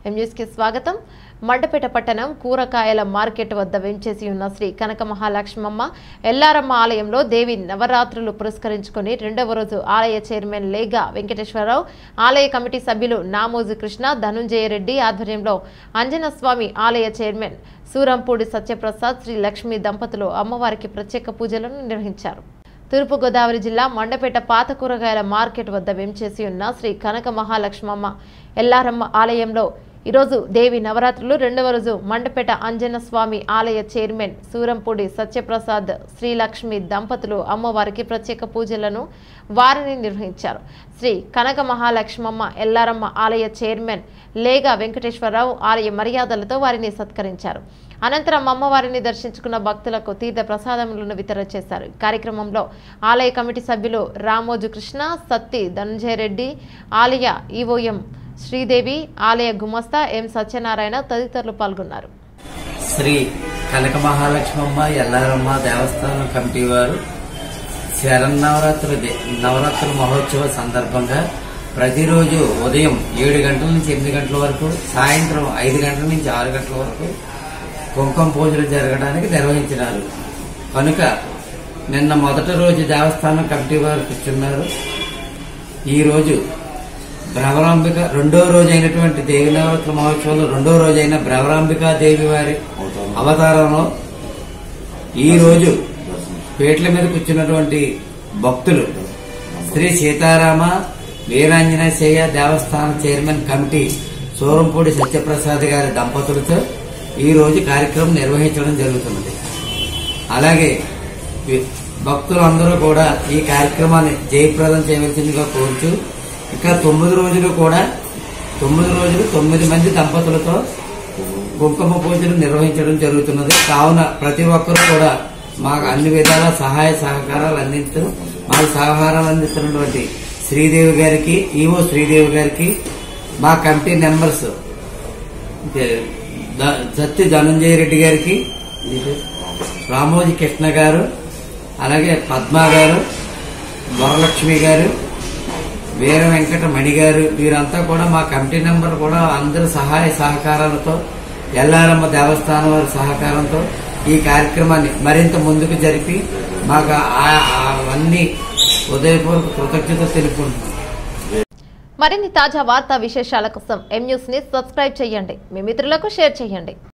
ఎంన్యూస్కి స్వాగతం మండపేట పట్టణం కూరగాయల మార్కెట్ వద్ద వెంచేసి ఉన్న శ్రీ కనక మహాలక్ష్మమ్మ ఎల్లారమ్మ ఆలయంలో దేవి నవరాత్రులు పురస్కరించుకొని రెండవ రోజు ఆలయ చైర్మన్ లేగా వెంకటేశ్వరరావు ఆలయ కమిటీ సభ్యులు నామోజు కృష్ణ ధనుంజయ రెడ్డి ఆధ్వర్యంలో అంజనస్వామి ఆలయ చైర్మన్ సూరంపూడి సత్యప్రసాద్ శ్రీ లక్ష్మి దంపతులు అమ్మవారికి ప్రత్యేక పూజలను నిర్వహించారు తూర్పుగోదావరి జిల్లా మండపేట పాత కూరగాయల మార్కెట్ వద్ద వెంచేసి ఉన్న శ్రీ కనక మహాలక్ష్మమ్మ ఎల్లారమ్మ ఆలయంలో ఈరోజు దేవి నవరాత్రులు రెండవ రోజు మండపేట అంజన స్వామి ఆలయ చైర్మన్ సూరంపూడి సత్యప్రసాద్ శ్రీలక్ష్మి దంపతులు అమ్మవారికి ప్రత్యేక పూజలను వారిని నిర్వహించారు శ్రీ కనక మహాలక్ష్మమ్మ ఎల్లారమ్మ ఆలయ చైర్మన్ లేగా వెంకటేశ్వరరావు ఆలయ మర్యాదలతో వారిని సత్కరించారు అనంతరం అమ్మవారిని దర్శించుకున్న భక్తులకు తీర్థ ప్రసాదములను వితరణ చేశారు ఈ కార్యక్రమంలో ఆలయ కమిటీ సభ్యులు రామోజు కృష్ణ సత్తి ధనంజయ రెడ్డి ఆలయ ఈవోఎం శ్రీదేవి ఆలయ గుమస్తా ఎం సత్యనారాయణ తదితరులు పాల్గొన్నారు శ్రీ కనక మహాలక్ష్మమ్మ ఎల్లారమ్మ దేవస్థానం కమిటీ వారు శరన్నవరాత్రి దే- నవరాత్రుల మహోత్సవ సందర్భంగా ప్రతిరోజు ఉదయం ఏడు గంటల నుంచి ఎనిమిది గంటల వరకు సాయంత్రం ఐదు గంటల నుంచి ఆరు గంటల వరకు కుంకుమ పూజలు జరగడానికి నిర్వహించినారు కనుక నిన్న మొదటి రోజు దేవస్థానం కమిటీ వారు కూర్చున్నారు ఈ రోజు భ్రవరాంబిక రెండో రోజు అయినటువంటి దేవి నవరాత్రి మహోత్సవంలో రెండో రోజు అయిన భ్రవరాంబికా దేవి వారి అవతారంలో ఈ రోజు పేట్ల మీద కూర్చున్నటువంటి భక్తులు శ్రీ సీతారామ వీరాంజనేయ దేవస్థానం చైర్మన్ కమిటీ సూరంపూడి సత్యప్రసాద్ గారి దంపతులతో ఈ రోజు కార్యక్రమం నిర్వహించడం జరుగుతున్నది అలాగే వి- భక్తులందరూ కూడా ఈ కార్యక్రమాన్ని జయప్రదం చేయవలసిందిగా కోరుచు ఇంకా తొమ్మిది రోజులు కూడా తొమ్మిది రోజులు తొమ్మిది మంది దంపతులతో కుంకుమ పూజలు నిర్వహించడం జరుగుతున్నది కావున ప్రతి ఒక్కరూ కూడా మాకు అన్ని విధాల సహాయ సహకారాలు అందించు మాకు సహకారాలు అందిస్తున్నటువంటి శ్రీదేవి గారికి ఈవో శ్రీదేవి గారికి మా కమిటీ మెంబర్స్ ద- సత్య ధనంజయ రెడ్డి గారికి రామోజీ కృష్ణ గారు అలాగే పద్మ గారు వరలక్ష్మి గారు వీర వెంకట మణి గారు వీరంతా కూడా మా కమిటీ నెంబర్ కూడా అందరి సహాయ సహకారాలతో ఎల్లారమ్మ దేవస్థానం వారి సహకారంతో ఈ కార్యక్రమాన్ని మరింత ముందుకు జరిపి మాకు ఆ- ఆ- అవన్నీ ఉదయపూర్వక కృతజ్ఞత తెలుపుకుంటున్నాం మరిన్ని తాజా వార్తా విశేషాల కోసం ఎం న్యూస్ ని సబ్స్క్రైబ్ చేయండి మీ మిత్రులకు షేర్ చేయండి